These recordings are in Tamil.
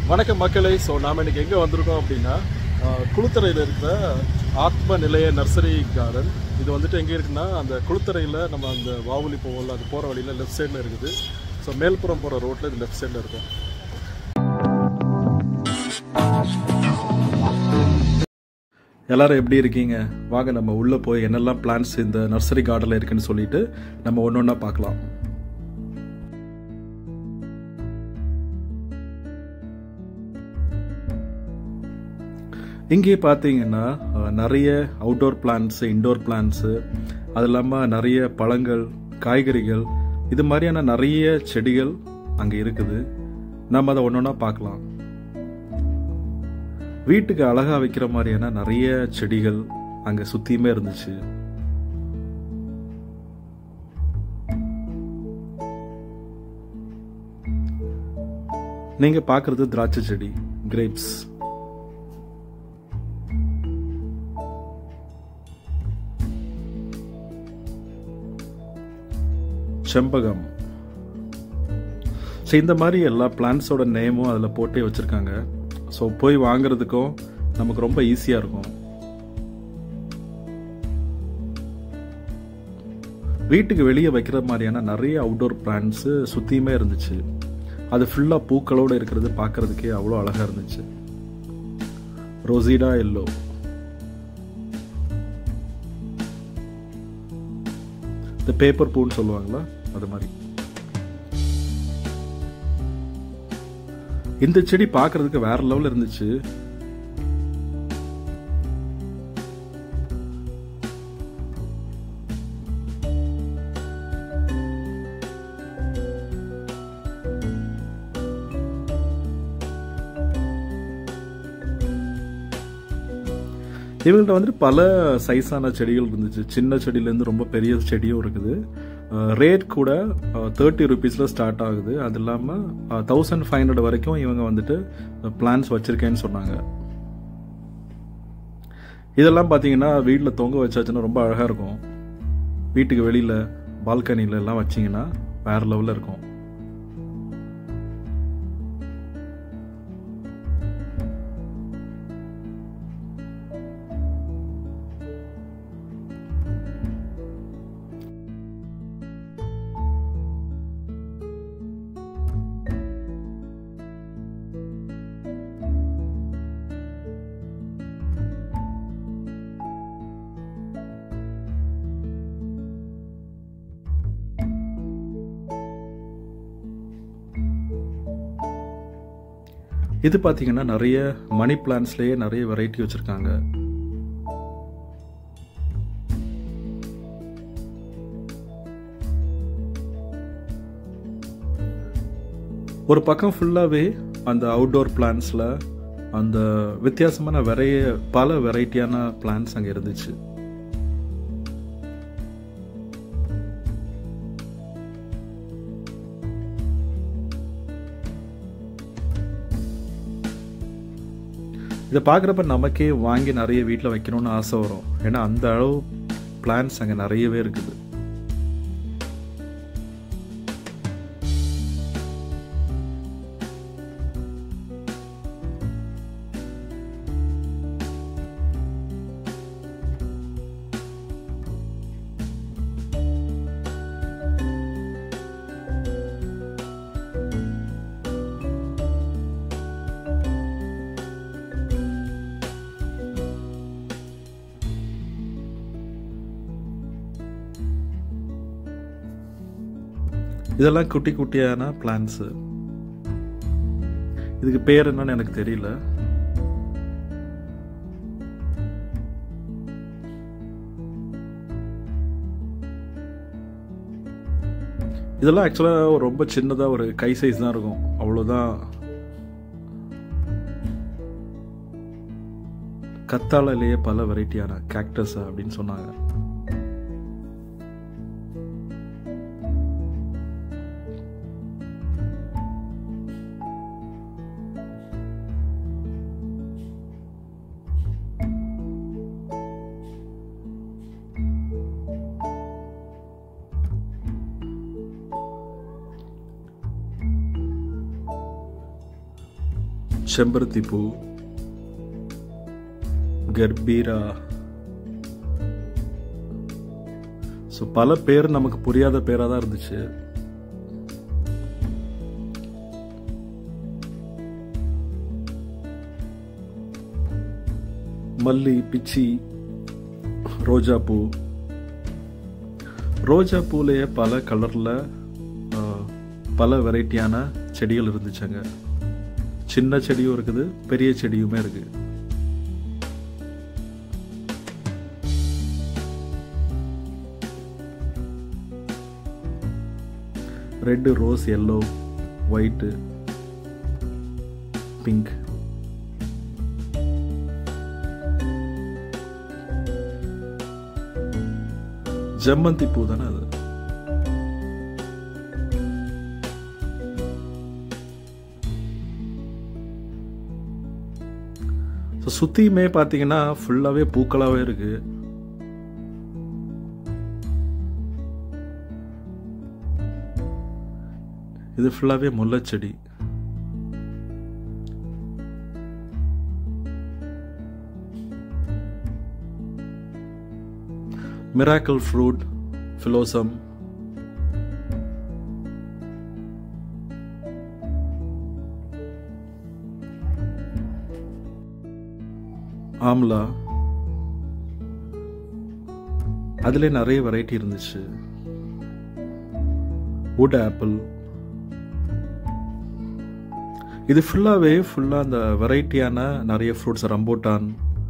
வணக்கம் மக்களே ஸோ நாம் இன்னைக்கு எங்கே வந்திருக்கோம் அப்படின்னா ஆஹ், குளுத்தரையில் இருக்கிற ஆத்ம நிலைய நர்சரி கார்டன் இது வந்துட்டு எங்கே இருக்குன்னா அந்த குளுத்தரையில் நம்ம அந்த வாவுலி போவோம்ல அது போகிற வழியில் லெஃப்ட் சைடில் இருக்குது ஸோ மேல்புறம் போகிற ரோட்டில் இது லெஃப்ட் சைடில் இருக்கும் எல்லாரும் எப்படி இருக்கீங்க வாங்க நம்ம உள்ளே போய் என்னெல்லாம் பிளான்ஸ் இந்த நர்சரி கார்டனில் இருக்குன்னு சொல்லிட்டு நம்ம ஒன்று ஒன்றா பார்க்கலாம் இங்கே பார்த்தீங்கன்னா அஹ், நிறைய அவுட்டோர் பிளான்ட்ஸு இன்டோர் பிளான்ட்ஸு அது இல்லாமல் நிறைய பழங்கள் காய்கறிகள் இது மாதிரியான நிறைய செடிகள் அங்கே இருக்குது நம்ம அதை ஒன்று ஒன்றா பார்க்கலாம் வீட்டுக்கு அழகாக வைக்கிற மாதிரியான நிறைய செடிகள் அங்கே சுற்றியுமே இருந்துச்சு நீங்கள் பார்க்குறது திராட்சை செடி கிரேப்ஸ் செம்பகம் ஸோ இந்த மாதிரி எல்லா பிளான்ஸோட நேமும் அதில் போட்டே வச்சுருக்காங்க ஸோ போய் வாங்குறதுக்கும் நமக்கு ரொம்ப ஈஸியாக இருக்கும் வீட்டுக்கு வெளியே வைக்கிற மாதிரியான நிறைய அவுட்டோர் பிளான்ஸு சுற்றியுமே இருந்துச்சு அது ஃபுல்லாக பூக்களோடு இருக்கிறது பார்க்கறதுக்கே அவ்வளோ அழகாக இருந்துச்சு ரோசிடா எல்லோ இந்த பேப்பர் பூன்னு சொல்லுவாங்களா அது மாதிரி இந்த செடி பார்க்கிறதுக்கு வேற லெவல்ல இருந்துச்சு இவங்கள்ட்ட வந்துட்டு பல சைஸான செடிகள் இருந்துச்சு சின்ன செடியிலேருந்து ரொம்ப பெரிய செடியும் இருக்குது ரேட் கூட தேர்ட்டி ருபீஸில் ஸ்டார்ட் ஆகுது அது இல்லாமல் தௌசண்ட் ஃபைவ் ஹண்ட்ரட் வரைக்கும் இவங்க வந்துட்டு பிளான்ஸ் வச்சுருக்கேன்னு சொன்னாங்க இதெல்லாம் பார்த்தீங்கன்னா வீட்டில் தொங்க வச்சாச்சுன்னா ரொம்ப அழகாக இருக்கும் வீட்டுக்கு வெளியில் பால்கனியில் எல்லாம் வச்சிங்கன்னா வேறு லெவலில் இருக்கும் இது பார்த்தீங்கன்னா நிறைய மணி பிளான்ஸ்லேயே நிறைய வெரைட்டி வச்சுருக்காங்க ஒரு பக்கம் ஃபுல்லாகவே அந்த அவுட்டோர் பிளான்ஸில் அந்த வித்தியாசமான வெறைய பல வெரைட்டியான பிளான்ஸ் அங்கே இருந்துச்சு இதை பார்க்குறப்ப நமக்கே வாங்கி நிறைய வீட்டில் வைக்கணும்னு ஆசை வரும் ஏன்னா அந்த அளவு பிளான்ஸ் அங்கே நிறையவே இருக்குது இதெல்லாம் குட்டி குட்டியான பிளான்ஸு இதுக்கு பேர் என்னன்னு எனக்கு தெரியல இதெல்லாம் ஆக்சுவலாக ரொம்ப சின்னதாக ஒரு கை சைஸ் தான் இருக்கும் அவ்வளோதான் கத்தாழையிலேயே பல வெரைட்டியான கேக்டஸ் அப்படின்னு சொன்னாங்க செம்பருத்தி பூ கர்பீரா ஸோ பல பேர் நமக்கு புரியாத பேராக தான் இருந்துச்சு மல்லி பிச்சி ரோஜா பூ ரோஜா பூலேயே பல கலரில் பல வெரைட்டியான செடிகள் இருந்துச்சுங்க சின்ன செடியும் இருக்குது பெரிய செடியுமே இருக்கு red rose yellow white pink ஜம்மந்தி பூ தானே அது ஸோ சுற்றியுமே பார்த்தீங்கன்னா ஃபுல்லாகவே பூக்களாகவே இருக்கு இது ஃபுல்லாகவே முல்லைச்செடி மிராக்கிள் ஃப்ரூட் ஃபிலோசம் ஆம்லா அதில் நிறைய வெரைட்டி இருந்துச்சு வுட் ஆப்பிள் இது ஃபுல்லாகவே ஃபுல்லாக அந்த வெரைட்டியான நிறைய ஃப்ரூட்ஸ் ரம்போட்டான்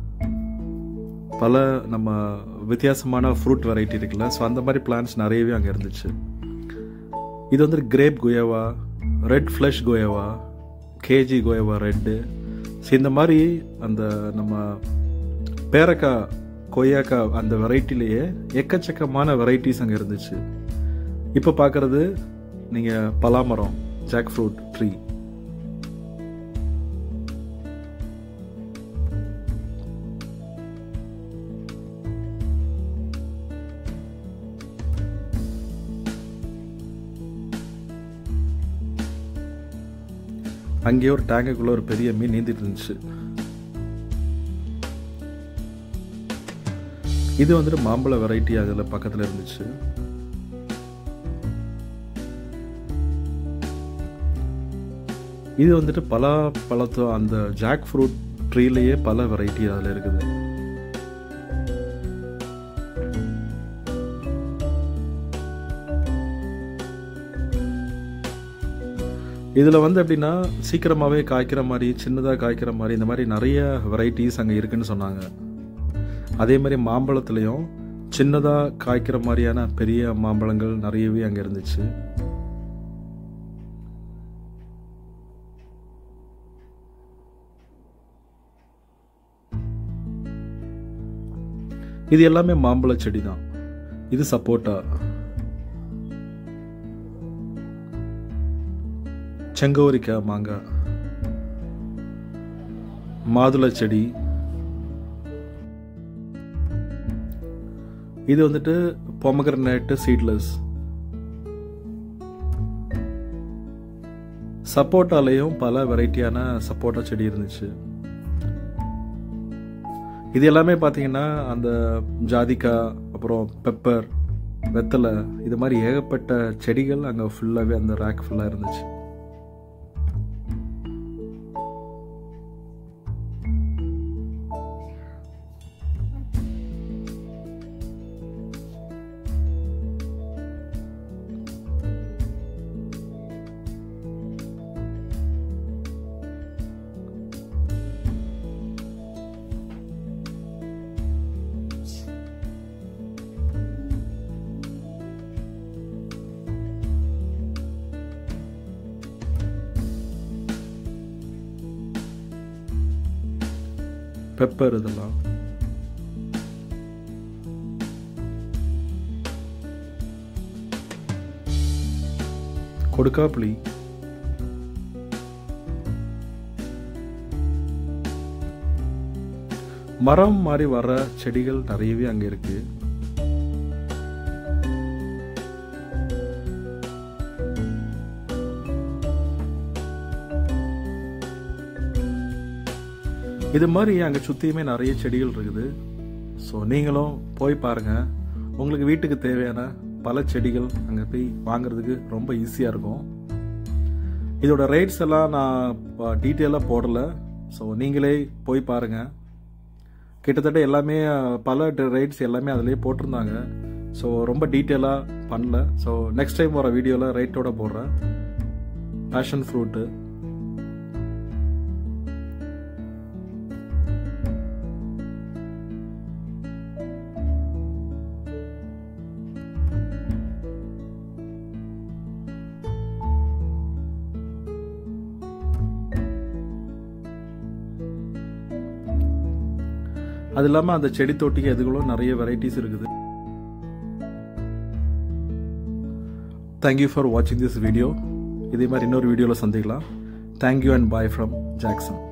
பல நம்ம வித்தியாசமான ஃப்ரூட் வெரைட்டி இருக்குல்ல ஸோ அந்த மாதிரி பிளான்ஸ் நிறையவே அங்கே இருந்துச்சு இது வந்து grape guava red flush guava KG guava red so இந்த மாதிரி அந்த நம்ம பேரக்காய் கொய்யாக்காய் அந்த வெரைட்டிலேயே எக்கச்சக்கமான வெரைட்டிஸ் அங்கே இருந்துச்சு இப்போ பார்க்குறது நீங்கள் பலாமரம் ஜாக் ஃப்ரூட் ட்ரீ அங்கேயே ஒரு டேங்குக்குள்ள ஒரு பெரிய மீன் நீந்திட்டு இருந்துச்சு இது வந்துட்டு மாம்பழ வெரைட்டி அதில் பக்கத்தில் இருந்துச்சு இது வந்துட்டு பல பழத்தோ அந்த ஜாக் ஃப்ரூட் ட்ரீலேயே பல வெரைட்டி அதில் இருக்குது இதில் வந்து எப்படின்னா சீக்கிரமாகவே காய்க்கிற மாதிரி சின்னதாக காய்க்கிற மாதிரி இந்த மாதிரி நிறைய வெரைட்டிஸ் அங்கே இருக்குன்னு சொன்னாங்க அதே மாதிரி மாம்பழத்துலேயும் சின்னதாக காய்க்கிற மாதிரியான பெரிய மாம்பழங்கள் நிறையவே அங்கே இருந்துச்சு இது எல்லாமே மாம்பழ செடி தான் இது சப்போட்டா செங்கோரிக்காய் மாங்காய் மாதுளை செடி இது வந்துட்டு பொமகரனேட்டு சீட்லெஸ் சப்போட்டாலையும் பல வெரைட்டியான சப்போட்டா செடி இருந்துச்சு இது எல்லாமே பார்த்தீங்கன்னா அந்த ஜாதிக்காய் அப்புறம் பெப்பர் வெத்தலை இது மாதிரி ஏகப்பட்ட செடிகள் அங்கே ஃபுல்லாகவே அந்த ரேக் ஃபுல்லாக இருந்துச்சு பெப்பர் இதெல்லாம் கொடுக்காப்புளி மரம் மாதிரி வர செடிகள் நிறையவே அங்க இருக்கு இது மாதிரி அங்கே சுற்றியுமே நிறைய செடிகள் இருக்குது ஸோ நீங்களும் போய் பாருங்கள் உங்களுக்கு வீட்டுக்கு தேவையான பல செடிகள் அங்கே போய் வாங்குறதுக்கு ரொம்ப ஈஸியாக இருக்கும் இதோட ரேட்ஸ் எல்லாம் நான் டீட்டெயிலாக போடலை ஸோ நீங்களே போய் பாருங்கள் கிட்டத்தட்ட எல்லாமே பல ரேட்ஸ் எல்லாமே அதிலே போட்டிருந்தாங்க ஸோ ரொம்ப டீட்டெயிலாக பண்ணல ஸோ நெக்ஸ்ட் டைம் வர வீடியோவில் ரேட்டோட போடுறேன் பேஷன் ஃப்ரூட்டு அது இல்லாமல் அந்த செடி தொட்டிக்கு எதுகளும் நிறைய வெரைட்டிஸ் இருக்குது தேங்க்யூ ஃபார் வாட்சிங் திஸ் வீடியோ இதே மாதிரி இன்னொரு வீடியோவில் சந்திக்கலாம் thank you and bye from Jackson